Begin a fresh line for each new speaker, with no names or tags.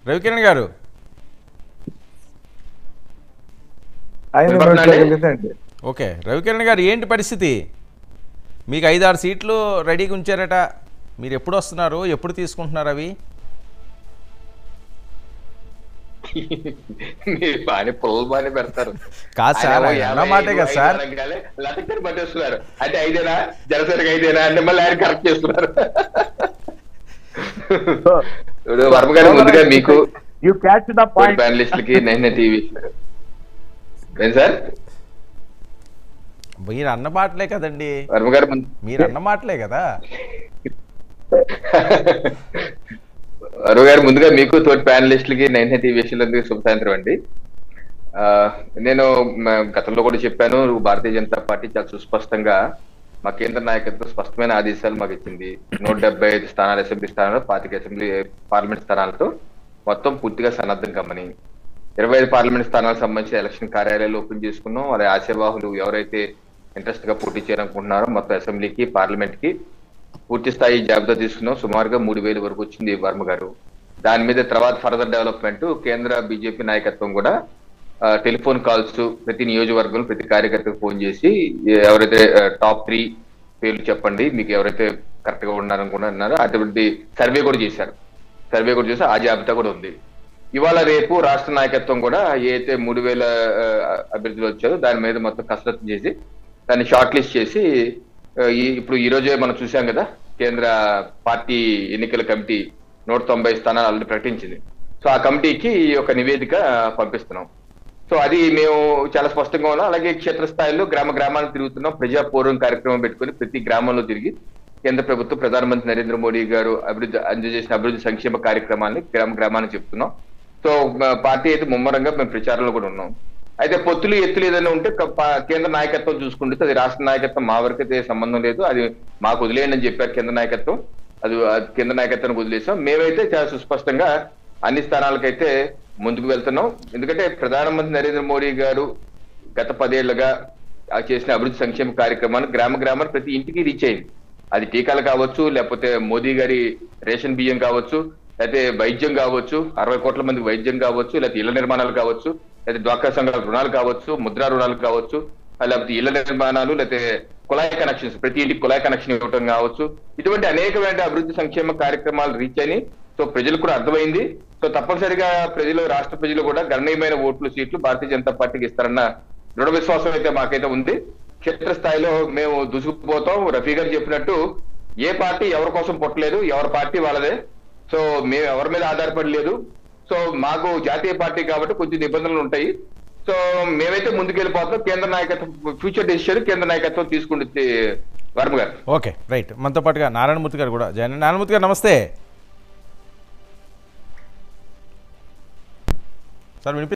రవికిరణ్ గారు
ఆయన
వినపడుతుందా అండి?
లేదండి
ఓకే రవికిరణ్ గారు ఏంటి పరిస్థితి మీకు ఐదారు సీట్లు రెడీగా ఉంచారట మీరు ఎప్పుడు వస్తున్నారు ఎప్పుడు తీసుకుంటున్నారు అవి
మీరు బాగానే పుల్లలు బాగానే పెడతారు
కాదు సార్,
ఆయన
ఆయన
యాభై
అన్న మాటే
ఐదు,
కదా
ఐదు
సార్.
అనగానే లటక్కని పట్టేస్తున్నారు అంటే ఐదేనా జనసేనకి ఐదేనా అంటే మళ్ళీ ఆయన కరెక్ట్ చేస్తున్నారు ఇప్పుడు వర్మ గారు ముందుగా మీకు
యూ క్యాచ్ ద
తోటి
పాయింట్
ప్యానలిస్టులకి నేను టీవీ ఏం సార్
మీరు అన్న మాటలే కదండి
వర్మ గారు ముందు
మీరు అన్న మాటలే కదా
అరువు గారు ముందుగా మీకు తోటి ప్యానలిస్టులకి నైన్ టీవీ విషయంలో శుభ సాయంత్రం అండి ఆ, నేను మ- గతంలో కూడా చెప్పాను భారతీయ జనతా పార్టీ చాలా సుస్పష్టంగా మా కేంద్ర నాయకత్వం స్పష్టమైన ఆదేశాలు మాకు ఇచ్చింది నూట డెబ్బై ఐదు స్థానాలు అసెంబ్లీ స్థానాలు పాతిక అసెంబ్లీ పార్లమెంట్ స్థానాలతో మొత్తం పూర్తిగా సన్నద్ధం కమ్మని ఇరవై ఐదు పార్లమెంట్ స్థానాలకు సంబంధించి ఎలక్షన్ కార్యాలయాలు ఓపెన్ చేసుకున్నాం అలాగే ఆశావాహులు ఎవరైతే ఇంట్రెస్ట్ గా పోటీ చేయాలనుకుంటున్నారో మొత్తం అసెంబ్లీకి పార్లమెంట్ కి పూర్తి స్థాయి జాబితా తీసుకున్నాం సుమారుగా మూడు వేల వరకు వచ్చింది వర్మ గారు దాని మీద తర్వాత ఫర్దర్ డెవలప్మెంట్ కేంద్ర బీజేపీ నాయకత్వం కూడా ఆ, టెలిఫోన్ కాల్స్ ప్రతి నియోజకవర్గంలో ప్రతి కార్యకర్తకు ఫోన్ చేసి ఏ- ఎవరైతే ఆ, టాప్ త్రీ పేర్లు చెప్పండి మీకు ఎవరైతే కరెక్ట్ గా ఉన్నారనుకుంటున్నారో అటువంటి సర్వే కూడా చేశారు సర్వే కూడా చేసి ఆ జాబితా కూడా ఉంది ఇవాళ రేపు రాష్ట్ర నాయకత్వం కూడా ఏ అయితే మూడు వేల ఆ, అభ్యర్థులు వచ్చారో దాని మీద మొత్తం కసరత్తు చేసి దాన్ని షార్ట్ లిస్ట్ చేసి ఆ, ఈ- ఇప్పుడు ఈ రోజే మనం చూసాం కదా కేంద్ర పార్టీ ఎన్నికల కమిటీ నూట తొంభై స్థానాలు ఆల్రెడీ ప్రకటించింది సో ఆ కమిటీకి ఒక నివేదిక పంపిస్తున్నాం సో అది మేము చాలా స్పష్టంగా ఉన్నాం అలాగే క్షేత్రస్థాయిలో గ్రామ గ్రామాలకు తిరుగుతున్నాం ప్రజాపూర్వం కార్యక్రమం పెట్టుకొని ప్రతి గ్రామంలో తిరిగి కేంద్ర ప్రభుత్వం ప్రధానమంత్రి నరేంద్ర మోడీ గారు అభివృద్ధి అందజేసిన అభివృద్ధి సంక్షేమ కార్యక్రమాన్ని గ్రామ గ్రామానికి చెప్తున్నాం సో మా పార్టీ అయితే ముమ్మరంగా మేము ప్రచారంలో కూడా ఉన్నాం అయితే పొత్తులు ఎత్తులు ఏదైనా ఉంటే క- పా- కేంద్ర నాయకత్వం చూసుకుంటే అది రాష్ట్ర నాయకత్వం మా వరకు అయితే సంబంధం లేదు అది మాకు వదిలేయండి అని చెప్పారు కేంద్ర నాయకత్వం అది ఆ కేంద్ర నాయకత్వానికి వదిలేసాం మేమైతే చాలా సుస్పష్టంగా అన్ని స్థానాలకైతే ముందుకు వెళ్తున్నాం ఎందుకంటే ప్రధానమంత్రి నరేంద్ర మోడీ గారు గత పదేళ్లుగా ఆ చేసిన అభివృద్ధి సంక్షేమ కార్యక్రమాన్ని గ్రామ గ్రామాన్ని ప్రతి ఇంటికి రీచ్ అయింది అది టీకాలు కావచ్చు లేకపోతే మోదీ గారి రేషన్ బియ్యం కావచ్చు లేకపోతే వైద్యం కావచ్చు అరవై కోట్ల మందికి వైద్యం కావచ్చు లేకపోతే ఇళ్ల నిర్మాణాలు కావచ్చు లేకపోతే డ్వాక్రా సంఘాల రుణాలు కావచ్చు ముద్రా రుణాలు కావచ్చు లేకపోతే ఇళ్ల నిర్మాణాలు లేకపోతే కుళాయి కనెక్షన్స్ ప్రతి ఇంటికి కుళాయి కనెక్షన్ ఇవ్వడం కావచ్చు ఇటువంటి అనేకమైన అభివృద్ధి సంక్షేమ కార్యక్రమాలు రీచ్ అయినాయి సో ప్రజలకు కూడా అర్థమైంది సో తప్పనిసరిగా ప్రజలు రాష్ట్ర ప్రజలు కూడా గణనీయమైన ఓట్లు సీట్లు భారతీయ జనతా పార్టీకి ఇస్తారన్న దృఢ విశ్వాసం అయితే మాకైతే ఉంది క్షేత్రస్థాయిలో మేము దూసుకుపోతాం రఫీ గారు చెప్పినట్టు ఏ పార్టీ ఎవరి కోసం పుట్టలేదు ఎవరి పార్టీ వాళ్ళదే సో మేము ఎవరి మీద ఆధారపడి లేదు సో మాకు జాతీయ పార్టీ కాబట్టి కొంచెం నిబంధనలు ఉంటాయి సో మేమైతే ముందుకెళ్ళిపోతాం కేంద్ర నాయకత్వం ఫ్యూచర్ డెసిషన్ కేంద్ర నాయకత్వం తీసుకుంటుంది వర్మ గారు
ఓకే రైట్ మనతో పాటుగా నారాయణమూర్తి గారు కూడా జాయిన్ అయ్యారు. నారాయణమూర్తి గారు నమస్తే సార్ వినిపి